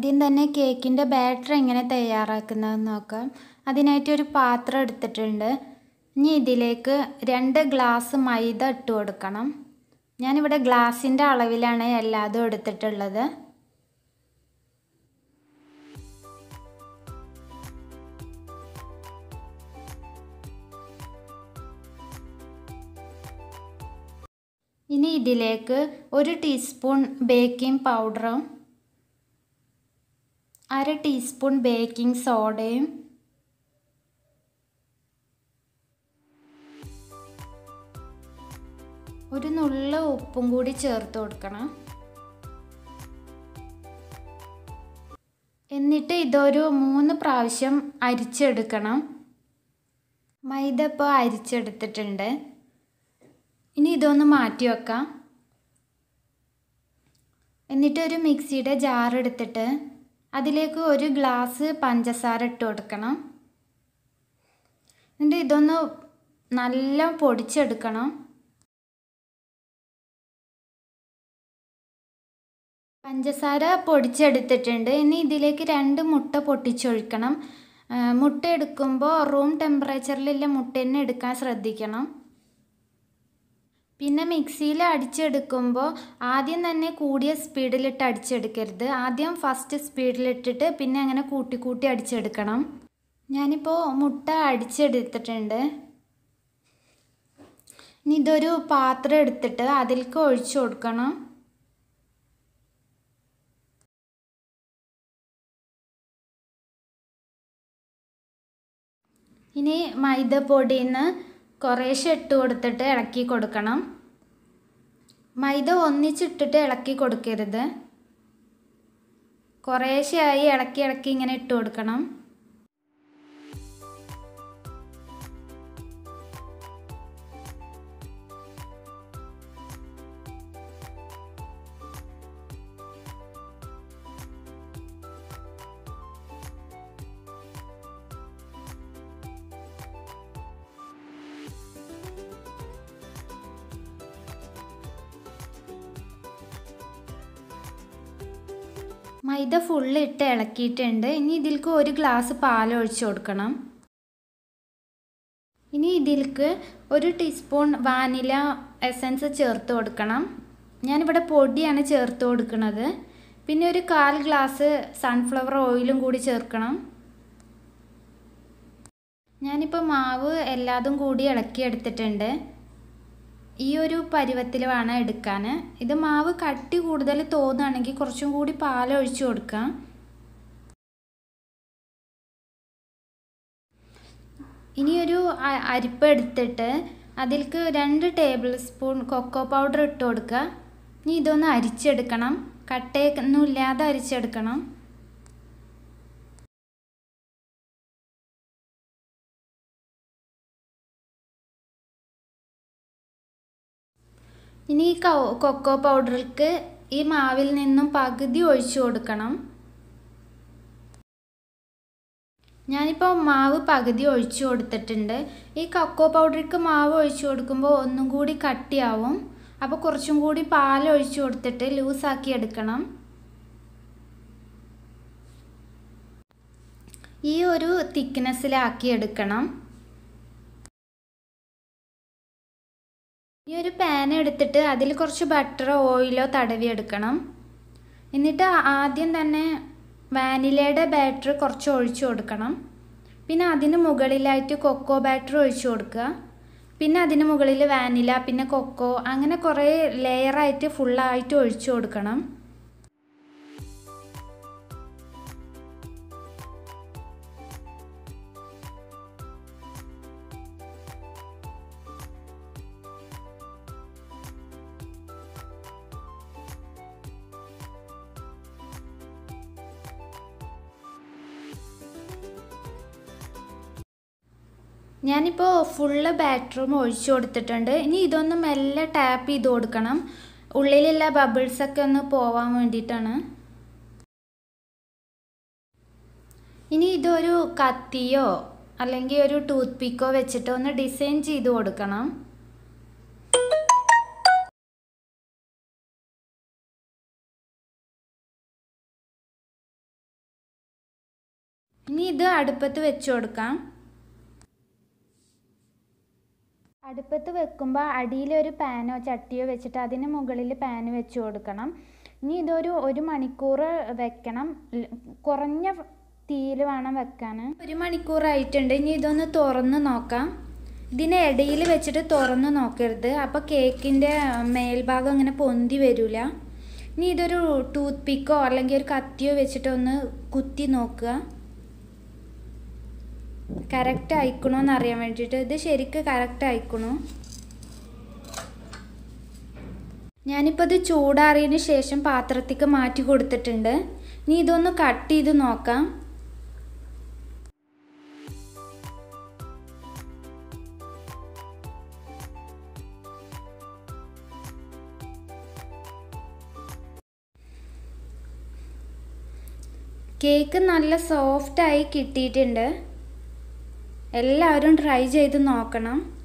ആദ്യം തന്നെ കേക്കിൻ്റെ ബാറ്റർ എങ്ങനെ തയ്യാറാക്കുന്നതെന്ന് നോക്കാം അതിനായിട്ട് ഒരു പാത്രം എടുത്തിട്ടുണ്ട് ഇനി ഇതിലേക്ക് രണ്ട് ഗ്ലാസ് മൈദ ഇട്ട് കൊടുക്കണം ഞാനിവിടെ ഗ്ലാസിൻ്റെ അളവിലാണ് എല്ലാതും എടുത്തിട്ടുള്ളത് ഇനി ഇതിലേക്ക് ഒരു ടീസ്പൂൺ ബേക്കിംഗ് പൗഡറും അര ടീസ്പൂൺ ബേക്കിംഗ് സോഡയും ഒരു നുള്ള ഉപ്പും കൂടി ചേർത്ത് കൊടുക്കണം എന്നിട്ട് ഇതൊരു മൂന്ന് പ്രാവശ്യം അരിച്ചെടുക്കണം മൈദ ഇപ്പോൾ അരിച്ചെടുത്തിട്ടുണ്ട് ഇനി ഇതൊന്ന് മാറ്റി വെക്കാം എന്നിട്ട് ഒരു മിക്സിയുടെ ജാർ എടുത്തിട്ട് അതിലേക്ക് ഒരു ഗ്ലാസ് പഞ്ചസാര ഇട്ട് കൊടുക്കണം എന്നിട്ട് ഇതൊന്ന് നല്ല പൊടിച്ചെടുക്കണം പഞ്ചസാര പൊടിച്ചെടുത്തിട്ടുണ്ട് ഇനി ഇതിലേക്ക് രണ്ട് മുട്ട പൊട്ടിച്ചൊഴിക്കണം മുട്ട എടുക്കുമ്പോൾ റൂം ടെമ്പറേച്ചറിലുള്ള മുട്ട തന്നെ എടുക്കാൻ ശ്രദ്ധിക്കണം പിന്നെ മിക്സിയിൽ അടിച്ചെടുക്കുമ്പോൾ ആദ്യം തന്നെ കൂടിയ സ്പീഡിലിട്ട് അടിച്ചെടുക്കരുത് ആദ്യം ഫസ്റ്റ് സ്പീഡിലിട്ടിട്ട് പിന്നെ അങ്ങനെ കൂട്ടി കൂട്ടി അടിച്ചെടുക്കണം ഞാനിപ്പോൾ മുട്ട അടിച്ചെടുത്തിട്ടുണ്ട് ഇനി ഇതൊരു പാത്രം എടുത്തിട്ട് അതിലേക്ക് ഒഴിച്ചു കൊടുക്കണം ഇനി മൈദപ്പൊടിയിൽ നിന്ന് കുറേശ്ശെ ഇട്ട് കൊടുത്തിട്ട് ഇളക്കി കൊടുക്കണം മൈദ ഒന്നിച്ചിട്ടിട്ട് ഇളക്കി കൊടുക്കരുത് കുറേശ്ശെയായി ഇളക്കി ഇളക്കി ഇങ്ങനെ ഇട്ട് കൊടുക്കണം മൈദ ഫുള്ള് ഇട്ട് ഇളക്കിയിട്ടുണ്ട് ഇനി ഇതിലേക്ക് ഒരു ഗ്ലാസ് പാൽ ഒഴിച്ചു കൊടുക്കണം ഇനി ഇതിലേക്ക് ഒരു ടീസ്പൂൺ വാനില എസൻസ് ചേർത്ത് കൊടുക്കണം ഞാനിവിടെ പൊടിയാണ് ചേർത്ത് കൊടുക്കുന്നത് പിന്നെ ഒരു കാൽ ഗ്ലാസ് സൺഫ്ലവർ ഓയിലും കൂടി ചേർക്കണം ഞാനിപ്പോൾ മാവ് എല്ലാതും കൂടി ഇളക്കി എടുത്തിട്ടുണ്ട് ഈ ഒരു പരുവത്തിൽ വേണം എടുക്കാൻ ഇത് മാവ് കട്ടി കൂടുതൽ തോന്നുകയാണെങ്കിൽ കുറച്ചും കൂടി പാൽ ഒഴിച്ചു കൊടുക്കാം ഇനി ഒരു അരിപ്പ എടുത്തിട്ട് അതിലേക്ക് രണ്ട് ടേബിൾ സ്പൂൺ കൊക്കോ പൗഡർ ഇട്ട് കൊടുക്കുക ഇനി ഇതൊന്ന് അരിച്ചെടുക്കണം കട്ടയൊന്നും ഇല്ലാതെ അരിച്ചെടുക്കണം ഇനി ഈ കൊക്കോ പൗഡറിലേക്ക് ഈ മാവിൽ നിന്നും പകുതി ഒഴിച്ചു കൊടുക്കണം ഞാനിപ്പോൾ മാവ് പകുതി ഒഴിച്ചു കൊടുത്തിട്ടുണ്ട് ഈ കൊക്കോ പൗഡറിക്ക് മാവ് ഒഴിച്ചു കൊടുക്കുമ്പോൾ ഒന്നും കൂടി കട്ടിയാവും അപ്പോൾ കുറച്ചും കൂടി പാൽ ഒഴിച്ചു കൊടുത്തിട്ട് ലൂസാക്കി എടുക്കണം ഈ ഒരു തിക്നെസ്സിലാക്കി എടുക്കണം ഈ ഒരു പാൻ എടുത്തിട്ട് അതിൽ കുറച്ച് ബട്ടറോ ഓയിലോ തടവി എടുക്കണം എന്നിട്ട് ആദ്യം തന്നെ വാനിലയുടെ ബാറ്റർ കുറച്ച് ഒഴിച്ചു കൊടുക്കണം പിന്നെ അതിന് മുകളിലായിട്ട് കൊക്കോ ബാറ്റർ ഒഴിച്ചു കൊടുക്കുക പിന്നെ അതിന് മുകളിൽ വാനില പിന്നെ കൊക്കോ അങ്ങനെ കുറേ ലെയറായിട്ട് ഫുള്ളായിട്ട് ഒഴിച്ചു കൊടുക്കണം ഞാനിപ്പോൾ ഫുള്ള് ബാറ്ററും ഒഴിച്ചു കൊടുത്തിട്ടുണ്ട് ഇനി ഇതൊന്ന് മെല്ലെ ടാപ്പ് ചെയ്ത് കൊടുക്കണം ഉള്ളിലുള്ള ബബിൾസൊക്കെ ഒന്ന് പോവാൻ വേണ്ടിയിട്ടാണ് ഇനി ഇതൊരു കത്തിയോ അല്ലെങ്കിൽ ഒരു ടൂത്ത് പിക്കോ വെച്ചിട്ട് ഒന്ന് ഡിസൈൻ ചെയ്ത് കൊടുക്കണം ഇനി ഇത് അടുപ്പത്ത് വെച്ച് കൊടുക്കാം അടുപ്പത്ത് വെക്കുമ്പോൾ അടിയിലൊരു പാനോ ചട്ടിയോ വെച്ചിട്ട് അതിന് മുകളിൽ പാന് വെച്ച് കൊടുക്കണം ഇനി ഇതൊരു ഒരു മണിക്കൂർ വെക്കണം ല- കുറഞ്ഞ തീയിൽ വേണം വെക്കാൻ ഒരു മണിക്കൂറായിട്ടുണ്ട് ഇനി ഇതൊന്ന് തുറന്ന് നോക്കാം ഇതിനെ ഇടയിൽ വെച്ചിട്ട് തുറന്ന് നോക്കരുത് അപ്പോൾ കേക്കിൻ്റെ മേൽഭാഗം ഇങ്ങനെ പൊന്തി വരില്ല ഇനി ഇതൊരു ടൂത്ത് പിക്കോ അല്ലെങ്കിൽ ഒരു കത്തിയോ വെച്ചിട്ട് ഒന്ന് കുത്തി നോക്കുക കറക്റ്റ് അയക്കണോ എന്ന് അറിയാൻ വേണ്ടിയിട്ട് ഇത് ശരിക്ക് കറക്റ്റ് അയക്കണോ ഞാനിപ്പോൾ ഇത് ചൂടാറിയതിന് ശേഷം പാത്രത്തേക്ക് മാറ്റി കൊടുത്തിട്ടുണ്ട് ഇനി ഇതൊന്ന് കട്ട് ചെയ്ത് നോക്കാം കേക്ക് നല്ല സോഫ്റ്റായി കിട്ടിയിട്ടുണ്ട് എല്ലാവരും ട്രൈ ചെയ്ത് നോക്കണം